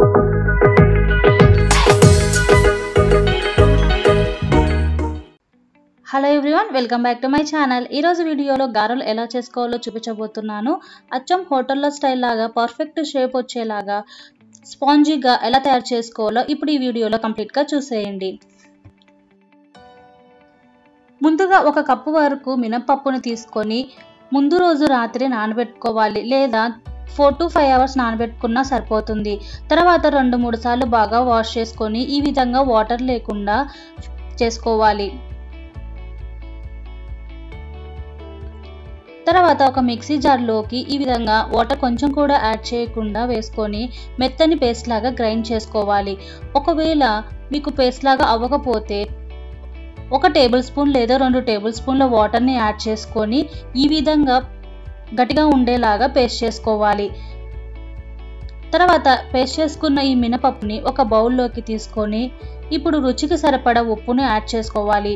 hello everyone welcome back to my channel ఈరోజు వీడియోలో గారెలు ఎలా చేసుకోవాలో చూపించబోతున్నాను అచ్చం హోటల్లో స్టైల్ లాగా పర్ఫెక్ట్ షేప్ వచ్చేలాగా స్పాంజీగా ఎలా తయారు చేసుకోవాలో ఇప్పుడు ఈ వీడియోలో కంప్లీట్గా చూసేయండి ముందుగా ఒక కప్పు వరకు మినప్పప్పుని తీసుకొని ముందు రోజు రాత్రి నానబెట్టుకోవాలి లేదా ఫోర్ టు ఫైవ్ అవర్స్ నానబెట్టుకున్నా సరిపోతుంది తర్వాత రెండు మూడు సార్లు బాగా వాష్ చేసుకొని ఈ విధంగా వాటర్ లేకుండా చేసుకోవాలి తర్వాత ఒక మిక్సీ జార్లోకి ఈ విధంగా వాటర్ కొంచెం కూడా యాడ్ చేయకుండా వేసుకొని మెత్తని పేస్ట్ లాగా గ్రైండ్ చేసుకోవాలి ఒకవేళ మీకు పేస్ట్ లాగా అవ్వకపోతే ఒక టేబుల్ స్పూన్ లేదా రెండు టేబుల్ స్పూన్ల వాటర్ని యాడ్ చేసుకొని ఈ విధంగా గట్టిగా ఉండేలాగా పేస్ట్ చేసుకోవాలి తర్వాత పేస్ట్ చేసుకున్న ఈ మినపప్పుని ఒక బౌల్లోకి తీసుకొని ఇప్పుడు రుచికి సరిపడా ఉప్పుని యాడ్ చేసుకోవాలి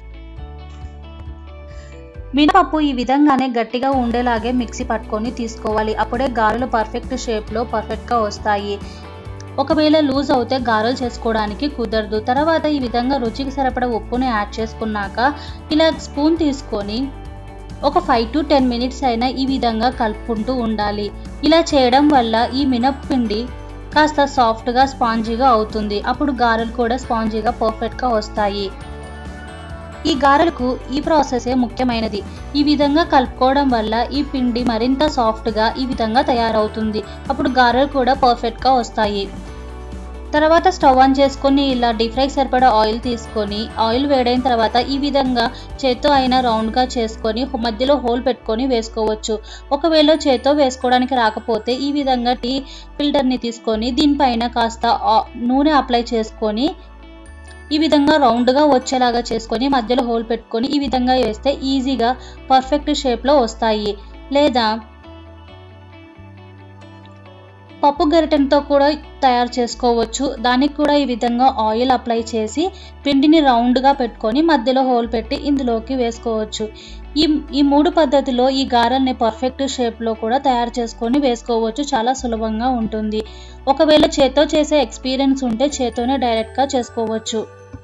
మినపప్పు ఈ విధంగానే గట్టిగా ఉండేలాగే మిక్సీ పట్టుకొని తీసుకోవాలి అప్పుడే గారెలు పర్ఫెక్ట్ షేప్లో పర్ఫెక్ట్గా వస్తాయి ఒకవేళ లూజ్ అవుతే గారెలు చేసుకోవడానికి కుదరదు తర్వాత ఈ విధంగా రుచికి సరిపడ ఉప్పుని యాడ్ చేసుకున్నాక ఇలా స్పూన్ తీసుకొని ఒక ఫైవ్ టు టెన్ మినిట్స్ అయినా ఈ విధంగా కలుపుకుంటూ ఉండాలి ఇలా చేయడం వల్ల ఈ మినప్పిండి కాస్త సాఫ్ట్గా స్పాంజీగా అవుతుంది అప్పుడు గారెలు కూడా స్పాంజీగా పర్ఫెక్ట్గా వస్తాయి ఈ గారెలకు ఈ ప్రాసెసే ముఖ్యమైనది ఈ విధంగా కలుపుకోవడం వల్ల ఈ పిండి మరింత సాఫ్ట్గా ఈ విధంగా తయారవుతుంది అప్పుడు గారెలు కూడా పర్ఫెక్ట్గా వస్తాయి తర్వాత స్టవ్ ఆన్ చేసుకొని ఇలా డీప్ ఫ్రైకి సరిపడా ఆయిల్ తీసుకొని ఆయిల్ వేడైన తర్వాత ఈ విధంగా చేత్తో అయినా రౌండ్గా చేసుకొని మధ్యలో హోల్ పెట్టుకొని వేసుకోవచ్చు ఒకవేళ చేత్తో వేసుకోవడానికి రాకపోతే ఈ విధంగా టీ ఫిల్టర్ని తీసుకొని దీనిపైన కాస్త నూనె అప్లై చేసుకొని ఈ విధంగా రౌండ్గా వచ్చేలాగా చేసుకొని మధ్యలో హోల్ పెట్టుకొని ఈ విధంగా వేస్తే ఈజీగా పర్ఫెక్ట్ షేప్లో వస్తాయి లేదా పప్పు గరిటెంతో కూడా తయారు చేసుకోవచ్చు దానికి కూడా ఈ విధంగా ఆయిల్ అప్లై చేసి పిండిని రౌండ్గా పెట్టుకొని మధ్యలో హోల్ పెట్టి ఇందులోకి వేసుకోవచ్చు ఈ ఈ మూడు పద్ధతిలో ఈ గారెల్ని పర్ఫెక్ట్ షేప్లో కూడా తయారు చేసుకొని వేసుకోవచ్చు చాలా సులభంగా ఉంటుంది ఒకవేళ చేత్తో చేసే ఎక్స్పీరియన్స్ ఉంటే చేత్తోనే డైరెక్ట్గా చేసుకోవచ్చు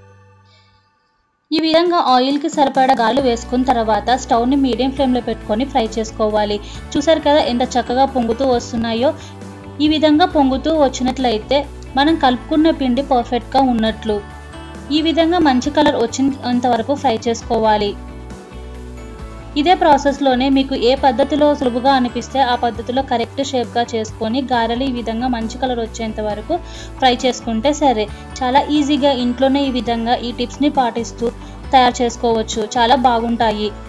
ఈ విధంగా ఆయిల్కి సరిపడా గాలు వేసుకున్న తర్వాత స్టవ్ని మీడియం ఫ్లేమ్లో పెట్టుకొని ఫ్రై చేసుకోవాలి చూసారు కదా ఎంత చక్కగా పొంగుతూ వస్తున్నాయో ఈ విధంగా పొంగుతూ వచ్చినట్లయితే మనం కలుపుకున్న పిండి పర్ఫెక్ట్గా ఉన్నట్లు ఈ విధంగా మంచి కలర్ వచ్చినంత వరకు ఫ్రై చేసుకోవాలి ఇదే ప్రాసెస్లోనే మీకు ఏ పద్ధతిలో సులువుగా అనిపిస్తే ఆ పద్ధతిలో కరెక్ట్ షేప్గా చేసుకొని గారెలు ఈ విధంగా మంచి కలర్ వచ్చేంత వరకు ఫ్రై చేసుకుంటే సరే చాలా ఈజీగా ఇంట్లోనే ఈ విధంగా ఈ టిప్స్ని పాటిస్తూ తయారు చేసుకోవచ్చు చాలా బాగుంటాయి